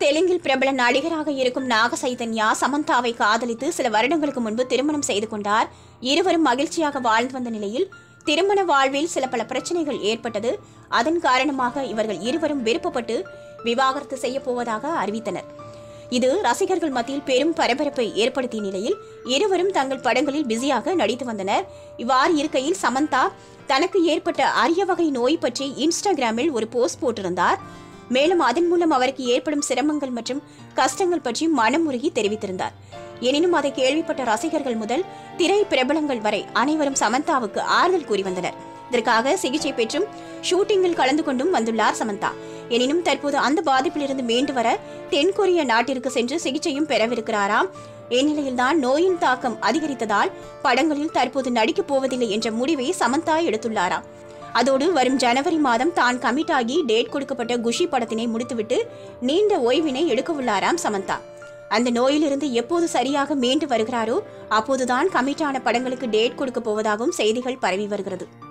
தெலுங்கில் பிரபல நடிகராக இருக்கும் நாக சைதன்யா சமந்தாவை காதலித்து சில வருடங்களுக்கு முன்பு திருமணம் செய்து கொண்டார் இருவரும் மகிழ்ச்சியாக வாழ்ந்து வந்த நிலையில் திருமண வாழ்வில் சில பல பிரச்சனைகள் ஏற்பட்டது அதன் காரணமாக இவர்கள் இருவரும் விருப்பப்பட்டு விவாகரத்து செய்ய போவதாக அறிவித்தனர் இது ரசிகர்கள் மத்தியில் பெரும் பரபரப்பை ஏற்படுத்திய நிலையில் இருவரும் தங்கள் படங்களில் பிஸியாக நடித்து வந்தனர் இவ்வாறு இருக்கையில் சமந்தா தனக்கு ஏற்பட்ட அரிய வகை நோய் பற்றி இன்ஸ்டாகிராமில் ஒரு போஸ்ட் போட்டிருந்தார் மேலும் அதன் மூலம் அவருக்கு ஏற்படும் சிரமங்கள் மற்றும் கஷ்டங்கள் பற்றி மனமுருகி தெரிவித்திருந்தார் எனினும் அதை கேள்விப்பட்ட ரசிகர்கள் முதல் திரை பிரபலங்கள் வரை அனைவரும் சமந்தாவுக்கு ஆறுதல் கூறி வந்தனர் இதற்காக சிகிச்சை பெற்றும் ஷூட்டிங்கில் கலந்து கொண்டும் வந்துள்ளார் சமந்தா எனினும் தற்போது அந்த பாதிப்பிலிருந்து மீண்டு வர தென்கொரிய நாட்டிற்கு சென்று சிகிச்சையும் பெறவிருக்கிறாராம் இந்நிலையில்தான் நோயின் தாக்கம் அதிகரித்ததால் படங்களில் தற்போது நடிக்கப் போவதில்லை என்ற முடிவை சமந்தா எடுத்துள்ளாராம் அதோடு வரும் ஜனவரி மாதம் தான் கமிட் ஆகி டேட் கொடுக்கப்பட்ட குஷி படத்தினை முடித்துவிட்டு நீண்ட ஓய்வினை எடுக்க உள்ளாராம் சமந்தா அந்த நோயிலிருந்து எப்போது சரியாக மீண்டு வருகிறாரோ அப்போதுதான் கமிட்டான படங்களுக்கு டேட் கொடுக்க போவதாகவும் செய்திகள் பரவி வருகிறது